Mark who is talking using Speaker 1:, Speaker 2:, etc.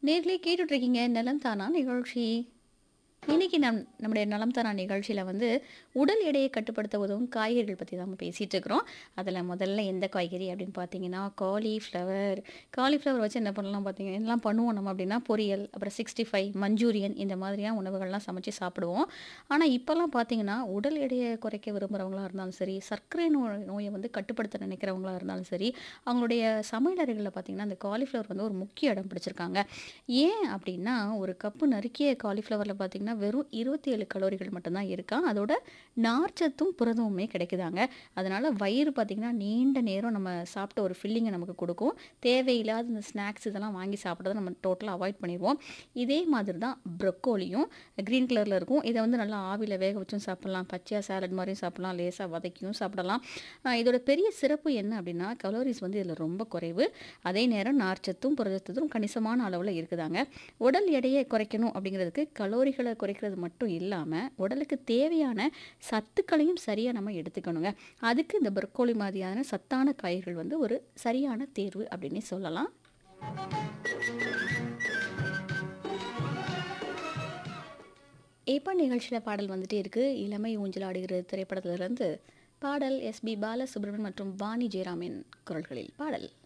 Speaker 1: நேர்லயே கேட்டுட்டு இருக்கீங்க நலம் தானா நிகழ்ச்சி இன்னைக்கு நம் நம்முடைய நலம் தானா நிகழ்ச்சியில் வந்து உடல் எடையை கட்டுப்படுத்த உதவும் காய்கறிகள் பற்றி தான் நம்ம பேசிகிட்டு இருக்கிறோம் அதில் முதல்ல எந்த காய்கறி அப்படின்னு பார்த்தீங்கன்னா காலிஃப்ளவர் காலிஃப்ளவர் வச்சு என்ன பண்ணலாம் பார்த்தீங்க என்னலாம் பண்ணுவோம் நம்ம அப்படின்னா பொரியல் அப்புறம் சிக்ஸ்டி ஃபைவ் மஞ்சூரியன் இந்த மாதிரியான உணவுகள்லாம் சமைச்சு சாப்பிடுவோம் ஆனால் இப்போல்லாம் பார்த்தீங்கன்னா உடல் எடையை குறைக்க விரும்புகிறவங்களா இருந்தாலும் சரி சர்க்கரை நோய் நோயை வந்து கட்டுப்படுத்த நினைக்கிறவங்களா இருந்தாலும் சரி அவங்களுடைய சமையலறைகளில் பார்த்தீங்கன்னா அந்த காலிஃப்ளவர் வந்து ஒரு முக்கிய இடம் பிடிச்சிருக்காங்க ஏன் அப்படின்னா ஒரு கப்பு நறுக்கிய காலிஃப்ளவரில் பார்த்தீங்கன்னா வெறும் இருபத்தி ஏழு கலோரிகள் மட்டும்தான் இருக்கா அதோட நார்ச்சத்தும் புரதமுமே கிடைக்குதாங்க அதனால் வயிறு பார்த்திங்கன்னா நீண்ட நேரம் நம்ம சாப்பிட்ட ஒரு ஃபில்லிங்கை நமக்கு கொடுக்கும் தேவையில்லாத இந்த ஸ்நாக்ஸ் இதெல்லாம் வாங்கி சாப்பிட்றத நம்ம டோட்டலாக அவாய்ட் பண்ணிடுவோம் இதே மாதிரி தான் ப்ரொக்கோலியும் க்ரீன் கலரில் இருக்கும் இதை வந்து நல்லா ஆவியில் வேக வச்சும் சாப்பிட்லாம் பச்சையாக சாலட் மாதிரியும் சாப்பிட்லாம் லேசாக வதக்கியும் சாப்பிடலாம் ஆஹ் இதோட பெரிய சிறப்பு என்ன அப்படின்னா கலோரிஸ் வந்து இதில் ரொம்ப குறைவு அதே நேரம் நார்ச்சத்தும் புரதத்தும் கணிசமான அளவில் இருக்குதாங்க உடல் எடையை குறைக்கணும் அப்படிங்கிறதுக்கு கலோரிகளை குறைக்கிறது மட்டும் இல்லாமல் உடலுக்கு தேவையான சத்துக்களையும் சரியாக நம்ம எடுத்துக்கணுங்க அதுக்கு இந்த ப்ரொக்கோலி மாதிரியான சத்தான காய்கறிகள் வந்து ஒரு சரியான தேர்வு அப்படின்னே சொல்லலாம் ஏப்பா நிகழ்ச்சியில் பாடல் வந்துட்டே இருக்கு இளமை ஊஞ்சலாடுகிற திரைப்படத்திலிருந்து பாடல் எஸ்பி பாலசுப்ரமணியன் மற்றும் வாணி ஜெயராமின் குரல்களில் பாடல்